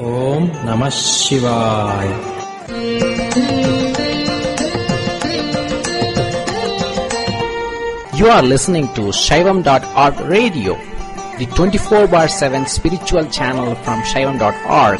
ಓಂ ನಮಃ ಶಿವಾಯ You are listening to Shaivam.org radio, the 24 bar 7 spiritual channel from Shaivam.org.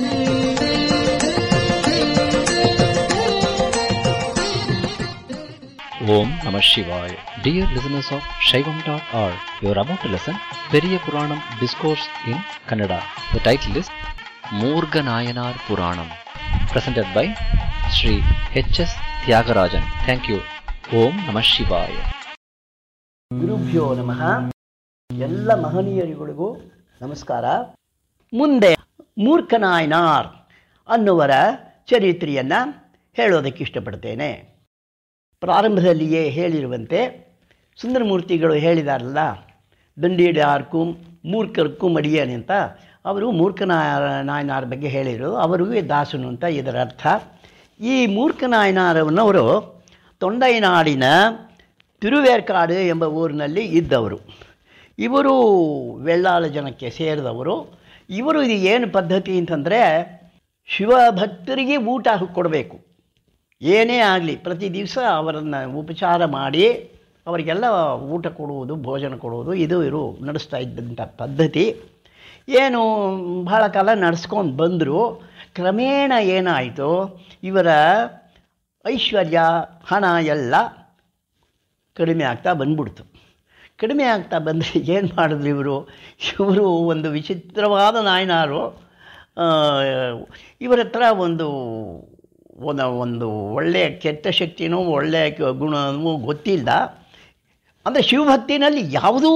Om Namah Shivaya. Dear listeners of Shaivam.org, you are about to listen Periya Puranam Discourse in Kannada. The title is Morganayanar Puranam, presented by Sri H.S. Tyagarajan. Thank you. Om Namah Shivaya. ಗುರುಭ್ಯೋ ನಮಃ ಎಲ್ಲ ಮಹನೀಯರುಗಳಿಗೂ ನಮಸ್ಕಾರ ಮುಂದೆ ಮೂರ್ಖನಾಯ್ನಾರ್ ಅನ್ನುವರ ಚರಿತ್ರೆಯನ್ನು ಹೇಳೋದಕ್ಕೆ ಇಷ್ಟಪಡ್ತೇನೆ ಪ್ರಾರಂಭದಲ್ಲಿಯೇ ಹೇಳಿರುವಂತೆ ಸುಂದರಮೂರ್ತಿಗಳು ಹೇಳಿದಾರಲ್ಲ ದಂಡಿಯಾರ್ಕು ಮೂರ್ಖರ್ಕು ಮಡಿಯನೆ ಅಂತ ಅವರು ಮೂರ್ಖನಾಯ ನಾಯನಾರ್ ಬಗ್ಗೆ ಹೇಳಿದರು ಅವರಿಗೂ ದಾಸನು ಅಂತ ಇದರ ಅರ್ಥ ಈ ಮೂರ್ಖನಾಯನಾರವನ್ನವರು ತೊಂಡೈನಾಡಿನ ತಿರುವೇರ್ಕಾಡು ಎಂಬ ಊರಿನಲ್ಲಿ ಇದ್ದವರು ಇವರು ವೆಳ್ಳಾಳ ಜನಕ್ಕೆ ಸೇರಿದವರು ಇವರು ಇದು ಏನು ಪದ್ಧತಿ ಅಂತಂದರೆ ಶಿವಭಕ್ತರಿಗೆ ಊಟ ಕೊಡಬೇಕು ಏನೇ ಆಗಲಿ ಪ್ರತಿ ದಿವಸ ಅವರನ್ನು ಉಪಚಾರ ಮಾಡಿ ಅವರಿಗೆಲ್ಲ ಊಟ ಕೊಡುವುದು ಭೋಜನ ಕೊಡುವುದು ಇದು ಇವರು ನಡೆಸ್ತಾ ಇದ್ದಂಥ ಪದ್ಧತಿ ಏನು ಭಾಳ ಕಾಲ ನಡೆಸ್ಕೊಂಡು ಬಂದರು ಕ್ರಮೇಣ ಏನಾಯಿತು ಇವರ ಐಶ್ವರ್ಯ ಹಣ ಎಲ್ಲ ಕಡಿಮೆ ಆಗ್ತಾ ಬಂದ್ಬಿಡ್ತು ಕಡಿಮೆ ಆಗ್ತಾ ಬಂದರೆ ಏನು ಮಾಡಿದ್ರು ಇವರು ಇವರು ಒಂದು ವಿಚಿತ್ರವಾದ ನಾಯನಾರು ಆ, ಇವರ ಹತ್ರ ಒಂದು ಒಂದು ಒಂದು ಒಳ್ಳೆಯ ಕೆಟ್ಟ ಶಕ್ತಿನೋ ಒಳ್ಳೆಯ ಕ- ಗುಣವೂ ಗೊತ್ತಿಲ್ಲ ಅಂದರೆ ಶಿವಭಕ್ತಿನಲ್ಲಿ ಯಾವುದೂ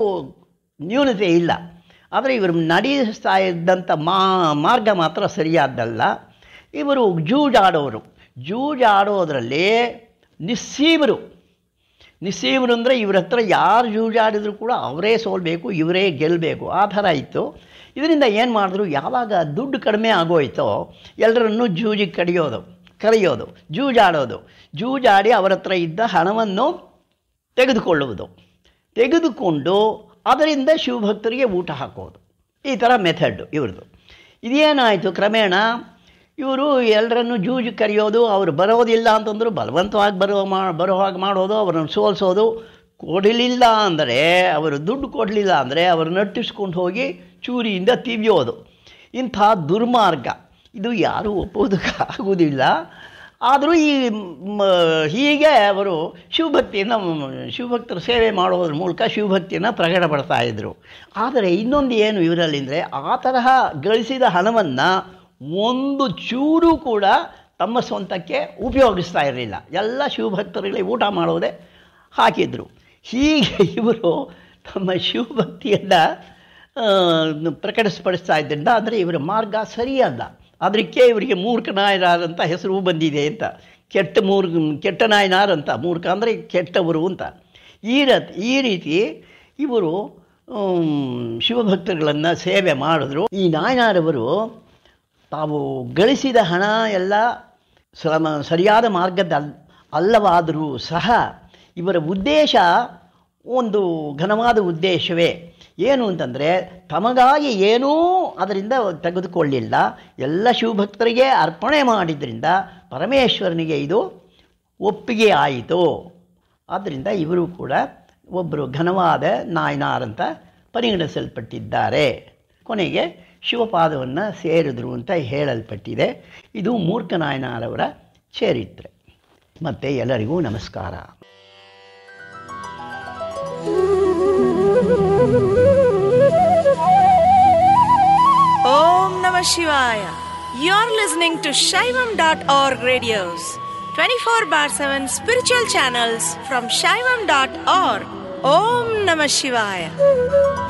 ನ್ಯೂನತೆ ಇಲ್ಲ ಆದರೆ ಇವರು ನಡೆಸ್ತಾ ಇದ್ದಂಥ ಮಾ ಮಾರ್ಗ ಮಾತ್ರ ಸರಿಯಾದ್ದಲ್ಲ ಇವರು ಜೂಜಾಡೋರು ಜೂಜಾಡೋದ್ರಲ್ಲಿ ನಿಸ್ಸೀಮರು ನಿಸ್ಸೀಮರು ಅಂದರೆ ಇವ್ರ ಹತ್ರ ಯಾರು ಜೂಜಾಡಿದ್ರು ಕೂಡ ಅವರೇ ಸೋಲ್ಬೇಕು ಇವರೇ ಗೆಲ್ಲಬೇಕು ಆ ಥರ ಇತ್ತು ಇದರಿಂದ ಏನು ಮಾಡಿದ್ರು ಯಾವಾಗ ದುಡ್ಡು ಕಡಿಮೆ ಆಗೋಯ್ತೋ ಎಲ್ಲರನ್ನೂ ಜೂಜಿಗೆ ಕಡಿಯೋದು ಕರೆಯೋದು ಜೂಜಾಡೋದು ಜೂಜಾಡಿ ಅವರ ಹತ್ರ ಇದ್ದ ಹಣವನ್ನು ತೆಗೆದುಕೊಳ್ಳುವುದು ತೆಗೆದುಕೊಂಡು ಅದರಿಂದ ಶಿವಭಕ್ತರಿಗೆ ಊಟ ಹಾಕೋದು ಈ ಥರ ಮೆಥಡ್ ಇವ್ರದ್ದು ಇದೇನಾಯಿತು ಕ್ರಮೇಣ ಇವರು ಎಲ್ಲರನ್ನು ಜೂಜು ಕರೆಯೋದು ಅವರು ಬರೋದಿಲ್ಲ ಅಂತಂದ್ರು ಬಲವಂತವಾಗಿ ಬರೋ ಮಾ ಬರೋ ಹಾಗೆ ಮಾಡೋದು ಅವರನ್ನು ಸೋಲಿಸೋದು ಕೊಡಲಿಲ್ಲ ಅಂದರೆ ಅವರು ದುಡ್ಡು ಕೊಡಲಿಲ್ಲ ಅಂದರೆ ಅವ್ರನ್ನ ನಟ್ಟಿಸ್ಕೊಂಡು ಹೋಗಿ ಚೂರಿಯಿಂದ ತಿವಿಯೋದು ಇಂಥ ದುರ್ಮಾರ್ಗ ಇದು ಯಾರೂ ಒಪ್ಪೋದಕ್ಕೆ ಆಗುವುದಿಲ್ಲ ಆದರೂ ಈ ಮ, ಹೀಗೆ ಅವರು ಶಿವಭಕ್ತಿಯನ್ನು ಶಿವಭಕ್ತರ ಸೇವೆ ಮಾಡೋದ್ರ ಮೂಲಕ ಶಿವಭಕ್ತಿಯನ್ನು ಪ್ರಕಟಪಡ್ತಾ ಇದ್ದರು ಆದರೆ ಇನ್ನೊಂದು ಏನು ಇವರಲ್ಲಿ ಅಂದರೆ ಆ ತರಹ ಗಳಿಸಿದ ಹಣವನ್ನು ಒಂದು ಚೂರು ಕೂಡ ತಮ್ಮ ಸ್ವಂತಕ್ಕೆ ಉಪಯೋಗಿಸ್ತಾ ಇರಲಿಲ್ಲ ಎಲ್ಲ ಶಿವಭಕ್ತರುಗಳಿಗೆ ಊಟ ಮಾಡೋದೇ ಹಾಕಿದರು ಹೀಗೆ ಇವರು ತಮ್ಮ ಶಿವಭಕ್ತಿಯನ್ನು ಪ್ರಕಟಿಸಪಡಿಸ್ತಾ ಇದ್ದರಿಂದ ಅಂದರೆ ಇವರ ಮಾರ್ಗ ಸರಿಯಲ್ಲ ಅದಕ್ಕೆ ಇವರಿಗೆ ಮೂರ್ಖ ನಾಯನಾರ್ ಅಂತ ಹೆಸರು ಬಂದಿದೆ ಅಂತ ಕೆಟ್ಟ ಮೂರ್ ಕೆಟ್ಟ ನಾಯನಾರ್ ಅಂತ ಮೂರ್ಖ ಅಂದರೆ ಕೆಟ್ಟವರು ಅಂತ ಈ ರತ್ ಈ ರೀತಿ ಇವರು ಶಿವಭಕ್ತರುಗಳನ್ನು ಸೇವೆ ಮಾಡಿದ್ರು ಈ ನಾಯನಾರವರು ತಾವು ಗಳಿಸಿದ ಹಣ ಎಲ್ಲ ಸಮ ಸರಿಯಾದ ಮಾರ್ಗದ ಅಲ್ ಅಲ್ಲವಾದರೂ ಸಹ ಇವರ ಉದ್ದೇಶ ಒಂದು ಘನವಾದ ಉದ್ದೇಶವೇ ಏನು ಅಂತಂದರೆ ತಮಗಾಗಿ ಏನೂ ಅದರಿಂದ ತೆಗೆದುಕೊಳ್ಳಿಲ್ಲ ಎಲ್ಲ ಶಿವಭಕ್ತರಿಗೆ ಅರ್ಪಣೆ ಮಾಡಿದ್ರಿಂದ ಪರಮೇಶ್ವರನಿಗೆ ಇದು ಒಪ್ಪಿಗೆ ಆಯಿತು ಆದ್ದರಿಂದ ಇವರು ಕೂಡ ಒಬ್ಬರು ಘನವಾದ ನಾಯನಾರ್ ಅಂತ ಪರಿಗಣಿಸಲ್ಪಟ್ಟಿದ್ದಾರೆ ಕೊನೆಗೆ ಶಿವಪಾದವನ್ನು ಸೇರಿದ್ರು ಅಂತ ಹೇಳಲ್ಪಟ್ಟಿದೆ ಇದು ಮೂರ್ಖ ನಾಯನಾರವರ ಚರಿತ್ರೆ ಮತ್ತು ಎಲ್ಲರಿಗೂ ನಮಸ್ಕಾರ Om Namah Shivaya. You're listening to Shaivam.org radios, 24 bar 7 spiritual channels from Shaivam.org. Om Namah Shivaya.